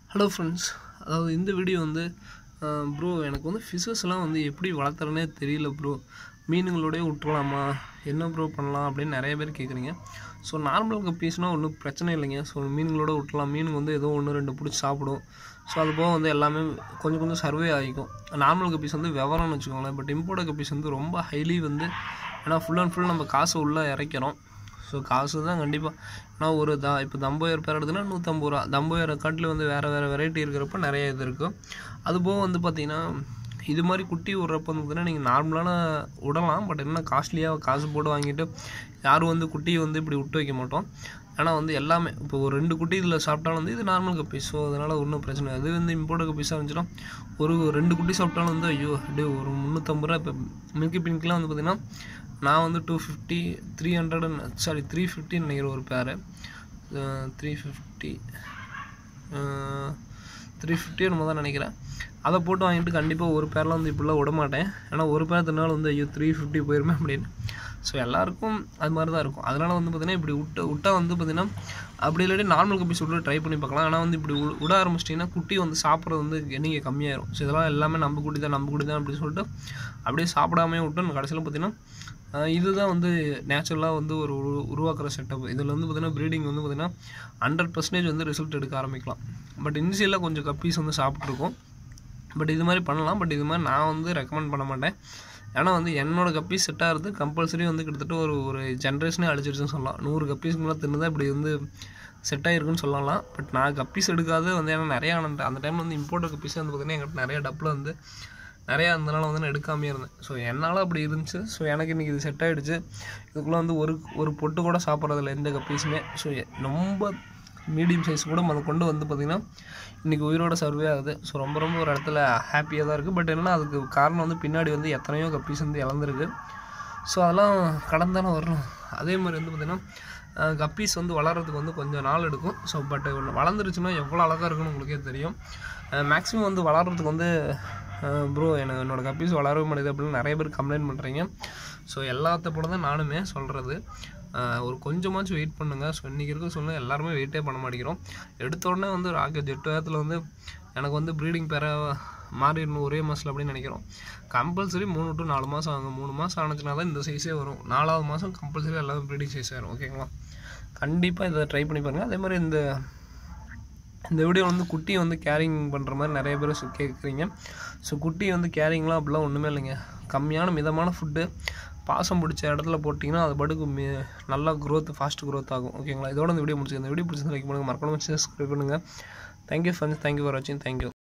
hello friends அதாவது இந்த video வந்து ப்ரோ எனக்கு வந்து ஃபிஷஸ்லாம் வந்து எப்படி வளர்த்துறனே தெரியல ப்ரோ மீனுங்களோடய விட்டுறலாமா என்ன ப்ரோ பண்ணலாம் அப்படின்னு நிறைய பேர் கேட்குறீங்க ஸோ நார்மல் கப்பீஸ்னால் ஒன்றும் பிரச்சனை இல்லைங்க ஸோ மீனுங்களோட விட்டுலாம் மீனுங்க வந்து ஏதோ ஒன்று ரெண்டு பிடிச்சி சாப்பிடும் ஸோ அது போக வந்து எல்லாமே கொஞ்சம் கொஞ்சம் சர்வே ஆகிக்கும் நார்மல் கப்பீஸ் வந்து விவரம்னு வச்சுக்கோங்களேன் பட் இம்போர்ட் கப்பீஸ் வந்து ரொம்ப ஹைலி வந்து ஏன்னா ஃபுல் அண்ட் ஃபுல் நம்ம காசு உள்ளே இறைக்கிறோம் ஸோ காசு தான் கண்டிப்பாக நான் ஒரு த இப்போ தம்போயர் பேர் எடுத்துனா நூற்றம்பது ரூபா தம்போயர் காட்டில் வந்து வேறு வேறு வெரைட்டி இருக்கிறப்ப நிறைய இது இருக்கும் அது போக வந்து பார்த்திங்கன்னா இது மாதிரி குட்டி விட்றப்ப வந்து பார்த்தீங்கன்னா நீங்கள் நார்மலான விடலாம் பட் என்ன காஸ்ட்லியாக காசு போட்டு வாங்கிட்டு யாரும் வந்து குட்டியை வந்து இப்படி விட்டு வைக்க மாட்டோம் ஆனால் வந்து எல்லாமே இப்போ ஒரு ரெண்டு குட்டி இதில் சாப்பிட்டாலும் வந்து இது நார்மல் கப்பீஸ் ஸோ அதனால் ஒன்றும் பிரச்சனை இல்லை அது வந்து இம்போர்ட் கப்பீஸாக இருந்துச்சுன்னா ஒரு ரெண்டு குட்டி சாப்பிட்டாலும் வந்து ஐயோ அப்படியே ஒரு முந்நூற்றம்பது ரூபா இப்போ மில்கி பிங்க்லாம் வந்து பார்த்திங்கன்னா நான் வந்து two fifty three hundred sorry three ஃபிஃப்டின்னு நினைக்கிற ஒரு பேர் த்ரீ ஃபிஃப்டி த்ரீ ஃபிஃப்டி நம்ம தான் நினைக்கிறேன் அதை போட்டு வாங்கிட்டு கண்டிப்பாக ஒரு பேரில் வந்து இப்படிலாம் விட மாட்டேன் ஏன்னா ஒரு பேர் தினாலும் வந்து ஐயோ த்ரீ ஃபிஃப்டி போயிருமே அப்படின்னு ஸோ எல்லாருக்கும் அது மாதிரி தான் இருக்கும் அதனால் வந்து பார்த்திங்கன்னா இப்படி விட்ட விட்டா வந்து பார்த்திங்கன்னா அப்படி இல்லாட்டி நார்மல் கப்பீஸ் விட்டு ட்ரை பண்ணி பார்க்கலாம் ஆனால் வந்து இப்படி வி- விட ஆரம்பிச்சிட்டிங்கன்னா குட்டி வந்து சாப்பிட்றது வந்து எண்ணிக்கை கம்மியாயிரும் ஸோ இதெல்லாம் எல்லாமே நம்ம குட்டி தான் நம்ம குட்டி தான் அப்படின்னு சொல்லிட்டு அப்படியே சாப்பிடாமே விட்டு கடைசியில் பார்த்திங்கன்னா ஆஹ் இதுதான் வந்து நேச்சுரலாக வந்து ஒரு உரு- உருவாக்குற செட்டப் இதில் வந்து பார்த்திங்கன்னா ப்ரீடிங் வந்து பார்த்திங்கன்னா ஹண்ட்ரட் பர்சன்டேஜ் வந்து ரிசல்ட் எடுக்க ஆரம்பிக்கலாம் பட் இனிஷியலாக கொஞ்சம் கப்பீஸ் வந்து சாப்பிட்ருக்கோம் பட் இது மாதிரி பண்ணலாம் பட் இது மாதிரி நான் வந்து ரெக்கமெண்ட் பண்ண மாட்டேன் ஏன்னா வந்து என்னோட கப்பீஸ் செட் ஆகிறது கம்பல்சரி வந்து கிட்டத்தட்ட ஒரு ஒரு ஜென்ரேஷனே அழிச்சிருச்சுன்னு சொல்லலாம் நூறு கப்பீஸ்க்கு மேலே தின்னு தான் இப்படி வந்து செட் ஆகிருக்குன்னு சொல்லலாம் பட் நான் கப்பீஸ் எடுக்காத வந்து ஏன்னா நிறையா அந்த அந்த டைமில் வந்து இம்போர்ட் கப்பீஸ் வந்து பார்த்திங்கன்னா எங்கிட்ட நிறைய டப்பில் வந்து நிறையா இருந்தனால வந்து நான் எடுக்காமே இருந்தேன் ஸோ என்னால் அப்படி இருந்துச்சு ஸோ எனக்கு இன்றைக்கி இது செட் ஆகிடுச்சு இதுக்குள்ளே வந்து ஒரு ஒரு பொட்டு கூட சாப்பிட்றதில்ல எந்த கப்பீஸுமே ஸோ ரொம்ப மீடியம் சைஸ் கூட அதை கொண்டு வந்து பார்த்திங்கன்னா இன்றைக்கி உயிரோட சர்வே ஆகுது ஸோ ரொம்ப ரொம்ப ஒரு இடத்துல ஹாப்பியாக தான் இருக்குது பட் என்னன்னா அதுக்கு காரணம் வந்து பின்னாடி வந்து எத்தனையோ கப்பீஸ் வந்து இழந்திருக்கு ஸோ அதெல்லாம் கடந்தானே வரணும் அதே மாதிரி வந்து பார்த்திங்கன்னா கப்பீஸ் வந்து வளர்கிறதுக்கு வந்து கொஞ்சம் நாள் எடுக்கும் ஸோ பட் வளர்ந்துருச்சுன்னா எவ்வளோ அழகாக இருக்குன்னு உங்களுக்கே தெரியும் மேக்ஸிமம் வந்து வளர்கிறதுக்கு வந்து ப்ரோ எனக்கு என்னோட கப்பீஸ் வளரவே மாட்டேது அப்படின்னு நிறைய பேர் கம்ப்ளைண்ட் பண்ணுறீங்க ஸோ எல்லாத்த போல தான் நானுமே சொல்கிறது ஒரு கொஞ்சமாச்சும் வெயிட் பண்ணுங்கள் ஸோ இன்றைக்கி இருக்க சொல்ல எல்லாருமே வெயிட்டே பண்ண மாட்டேங்கிறோம் எடுத்த உடனே வந்து ஒரு ஆக எட்டு வாரத்தில் வந்து எனக்கு வந்து ப்ரீடிங் பெற மாறிடணும் ஒரே மாதத்தில் அப்படின்னு நினைக்கிறோம் கம்பல்சரி மூணு டு நாலு மாதம் ஆகும் மூணு மாதம் ஆனச்சுனா தான் இந்த சைஸே வரும் நாலாவது மாதம் கம்பல்சரி எல்லாமே ப்ரீடிங் சைஸ் ஆயிரும் ஓகேங்களா கண்டிப்பாக இதை ட்ரை பண்ணி பாருங்கள் அதே மாதிரி இந்த இந்த வீடியோ வந்து குட்டி வந்து கேரிங் பண்ணுற மாதிரி நிறைய பேர் சொ- கேட்குறீங்க ஸோ குட்டி வந்து கேரிங்லாம் அப்படிலாம் ஒன்றுமே இல்லைங்க கம்மியான மிதமான ஃபுட்டு பாசம் பிடிச்ச இடத்துல போட்டிங்கன்னா அது பாட்டுக்கு மி நல்லா growth ஃபாஸ்ட் growth ஆகும் ஓகேங்களா இதோட இந்த வீடியோ முடிச்சு இந்த வீடியோ பிடிச்சிருந்தா லைக் பண்ணுங்கள் மறக்காம சப்ஸ்கிரைப் பண்ணுங்கள் தேங்க்யூ ஃப்ரெண்ட்ஸ் தேங்க்யூ ஃபார் வாட்சிங் தேங்க்யூ